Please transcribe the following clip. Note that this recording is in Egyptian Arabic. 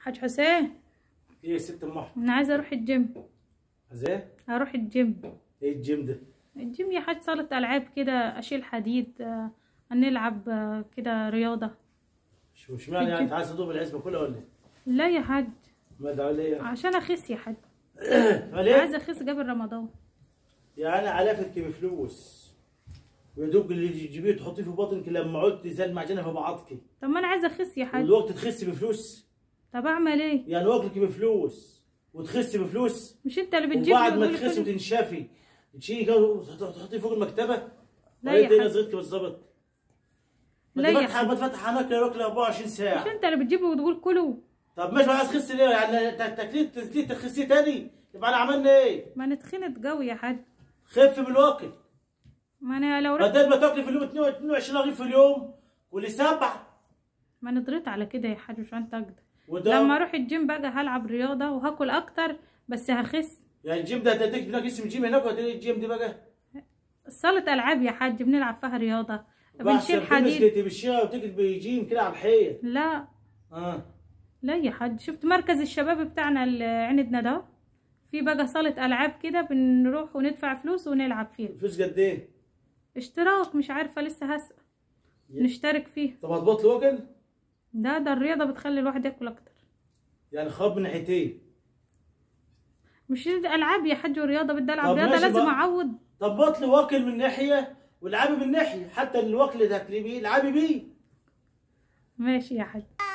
حاج حسين ايه يا ست ام احمد انا عايزه اروح الجيم عايز ايه هروح الجيم ايه الجيم ده الجيم يا حاج صالة العاب كده اشيل حديد آه، نلعب آه، كده رياضه شو اشمعنى يعني انت عايز تدوب العزبه كلها ولا ايه لا يا حاج ما ده عليه عشان اخس يا حاج عليه عايزه اخس قبل رمضان يعني علافك بفلوس ويا دوب اللي تجيبيه تحطيه في بطنك لما عدت زي المعجنه في بعضك طب ما انا عايزه اخس يا حاج والوقت تخسي بفلوس طب اعمل ايه يعني واكلك بفلوس وتخسي بفلوس مش انت اللي بتجيب وبعد ما وتقولي تخسي كده؟ وتنشفي تشيلي كده وتحطيه فوق المكتبه لا وهي يا دي حاج. نظرتك بالظبط ما لا انت يا فاتحه ما تفتح اماكن واكله 24 مش ساعه انت اللي بتجيبه وتقول كله طب ماشي عايز تخسي ليه يعني تكليف تزيد تخسي تاني يبقى انا عملنا ايه ما نتخنت قوي يا حاج خف من الواكل ما انا لو رحت بدل ما تاكلي في اليوم 22 رغيف في اليوم واللي سبعه ما نضريت على كده يا حاج مش انت اقدر وده لما اروح الجيم بقى هلعب رياضه وهاكل اكتر بس هخس يعني الجيم ده هتديك هناك اسم الجيم هناك وهتديك الجيم دي بقى صالة العاب يا حاج بنلعب فيها رياضه بحسب بنشيل حديد تمسكي تمشيها وتكتب بجيم كده على الحيط لا اه لا يا حاج شفت مركز الشباب بتاعنا اللي عندنا ده في بقى صالة ألعاب كده بنروح وندفع فلوس ونلعب فيها الفلوس قد ايه؟ اشتراك مش عارفة لسه هسأل نشترك فيه طب هتبطل واكل؟ ده ده الرياضة بتخلي الواحد ياكل أكتر يعني خاب من ناحيتين مش ألعاب يا حاج ورياضة بدي ألعب طب رياضة ماشي لازم بقى. أعود طب بطل واكل من ناحيه والعبي من ناحيه حتى الوكل اللي تاكلي بيه العبي بيه ماشي يا حاج